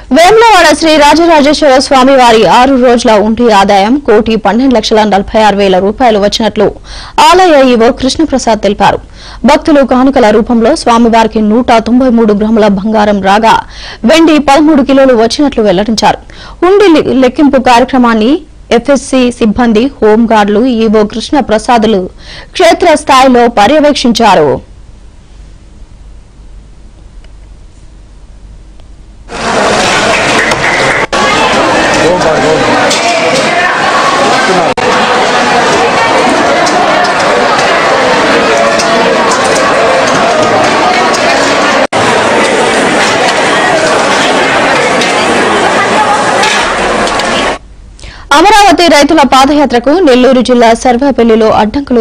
వేములవాడ శ్రీ రాజరాజేశ్వర స్వామి వారి ఆరు రోజుల ఉంటి ఆదాయం కోటి పన్నెండు లక్షల నలభై ఆరు వేల రూపాయలు వచ్చినట్లు ఆలయ ఈవో కృష్ణప్రసాద్ తెలిపారు భక్తులు కానుకల రూపంలో స్వామివారికి నూట తొంభై మూడు గ్రాముల బంగారం రాగా వెండి పదమూడు కిలోలు వచ్చినట్లు వెల్లడించారు హుండీ లె- లెక్కింపు కార్యక్రమాన్ని ఎఫ్ఎస్సి సిబ్బంది హోంగార్డులు ఈవో కృష్ణ ప్రసాదులు క్షేత్రస్థాయిలో పర్యవేక్షించారు అమరావతి రైతుల పాదయాత్రకు నెల్లూరు జిల్లా సర్వేపల్లిలో అడ్డంకులు